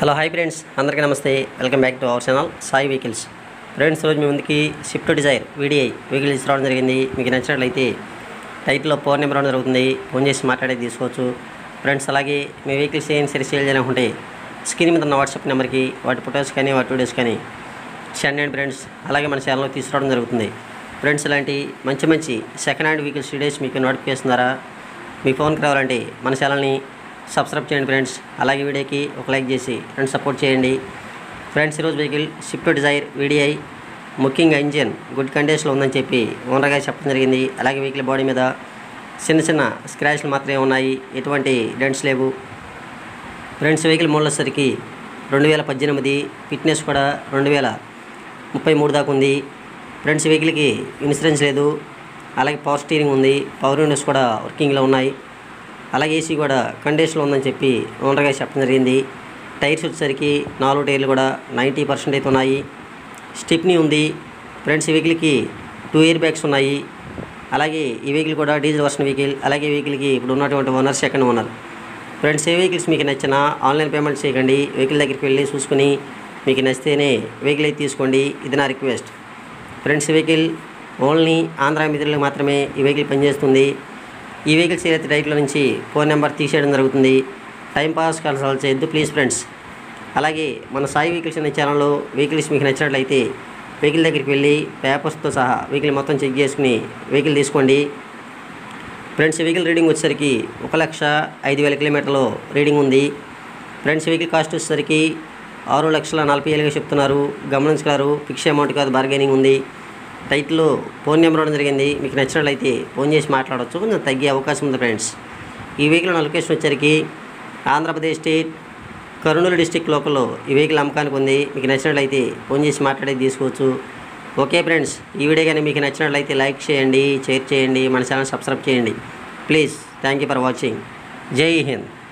hello hi friends అందరికీ నమస్తే welcome back to our channel Sai vehicles friends రోజు మీ ముందుకి షిఫ్ట్ డిజైర్ వీడిఐ వెహికల్ తీసుకురావడం జరిగింది మీకు నచ్చినట్లయితే టైటిల్లో ఫోన్ నెంబర్ ఇవ్వడం జరుగుతుంది ఫోన్ చేసి మాట్లాడేది తీసుకోవచ్చు ఫ్రెండ్స్ అలాగే మీ వెహికల్స్ ఏం సరి సేల్ చేయాలనుకుంటే స్క్రీన్ మీద ఉన్న వాట్సాప్ నెంబర్కి వాటి ఫొటోస్ కానీ వాటి వీడియోస్ కానీ సెండ్ అండ్ ఫ్రెండ్స్ అలాగే మన ఛానల్లో తీసుకురావడం జరుగుతుంది ఫ్రెండ్స్ ఇలాంటి మంచి మంచి సెకండ్ హ్యాండ్ వెహికల్స్ డీటెయిల్స్ మీకు నోటిఫికేషన్ ద్వారా మీ ఫోన్కి రావాలంటే మన ఛానల్ని సబ్స్క్రైబ్ చేయండి ఫ్రెండ్స్ అలాగే వీడియోకి ఒక లైక్ చేసి ఫ్రెండ్స్ సపోర్ట్ చేయండి ఫ్రెండ్స్ ఈరోజు వెహికల్ షిఫ్ట్ డిజైర్ వీడిఐ ముఖ్యంగా ఇంజిన్ గుడ్ కండిషన్లో ఉందని చెప్పి ఓనర్గా చెప్పడం జరిగింది అలాగే వెహికల్ బాడీ మీద చిన్న చిన్న స్క్రాచ్లు మాత్రమే ఉన్నాయి ఎటువంటి డెంట్స్ లేవు ఫ్రెండ్స్ వెహికల్ మోడల్సరికి రెండు వేల పద్దెనిమిది ఫిట్నెస్ కూడా రెండు వేల ముప్పై మూడు దాకా ఉంది ఫ్రెండ్స్ వెహికల్కి ఇన్సూరెన్స్ లేదు అలాగే పవర్ స్టీరింగ్ ఉంది పవర్ విండోస్ కూడా వర్కింగ్లో ఉన్నాయి అలాగే ఏసీ కూడా కండిషన్లో ఉందని చెప్పి ఓనర్గా చెప్పడం జరిగింది టైర్స్ వచ్చేసరికి నాలుగు టైర్లు కూడా నైంటీ పర్సెంట్ అయితే ఉన్నాయి స్టిప్నీ ఉంది ఫ్రెండ్స్ ఈ వెహికల్కి టూ ఇయర్ బ్యాగ్స్ ఉన్నాయి అలాగే ఈ వెహికల్ కూడా డీజిల్ వర్షన్ వెహికల్ అలాగే ఈ వెహికల్కి ఇప్పుడు ఉన్నటువంటి ఓనర్ సెకండ్ ఓనర్ ఫ్రెండ్స్ ఏ వెహికల్స్ మీకు నచ్చినా ఆన్లైన్ పేమెంట్ చేయకండి వెహికల్ దగ్గరికి వెళ్ళి చూసుకుని మీకు నచ్చితేనే వెహికల్ అయితే తీసుకోండి ఇది నా రిక్వెస్ట్ ఫ్రెండ్స్ ఈ వెహికల్ ఓన్లీ ఆంధ్ర మిత్రులకు మాత్రమే ఈ వెహికల్ పనిచేస్తుంది ఈ వెహికల్ సేల్ అయితే డైట్లో నుంచి ఫోన్ నెంబర్ తీసేయడం జరుగుతుంది టైం పాస్ కన్సల్ట్ చేయొద్దు ప్లీజ్ ఫ్రెండ్స్ అలాగే మన సాయి వెహికల్స్ అనే ఛానల్లో వెహికల్స్ మీకు నచ్చినట్లయితే వెహికల్ దగ్గరికి వెళ్ళి పేపర్స్తో సహా వెహికల్ మొత్తం చెక్ చేసుకుని వెహికల్ తీసుకోండి ఫ్రెండ్స్ వెహికల్ రీడింగ్ వచ్చేసరికి ఒక లక్ష ఐదు వేల కిలోమీటర్లు రీడింగ్ ఉంది ఫ్రెండ్స్ వెహికల్ కాస్ట్ వచ్చేసరికి ఆరు లక్షల నలభై వేలుగా చెప్తున్నారు గమనించగలరు ఫిక్స్ అమౌంట్ కాదు బార్గెనింగ్ ఉంది టైటిల్లో ఫోన్ నెంబర్ ఇవ్వడం జరిగింది మీకు నచ్చినట్లయితే ఫోన్ చేసి మాట్లాడవచ్చు కొంచెం తగ్గే అవకాశం ఉంది ఫ్రెండ్స్ ఈ వెహికల్ ఉన్న లొకేషన్ వచ్చేసరికి ఆంధ్రప్రదేశ్ స్టేట్ కర్నూలు డిస్టిక్ లోపల ఈ వెహికల్ అమ్మకానికి ఉంది మీకు నచ్చినట్లయితే ఫోన్ చేసి మాట్లాడేది తీసుకోవచ్చు ఓకే ఫ్రెండ్స్ ఈ వీడియో కానీ మీకు నచ్చినట్లయితే లైక్ చేయండి షేర్ చేయండి మన ఛానల్ సబ్స్క్రైబ్ చేయండి please thank you for watching జై హింద్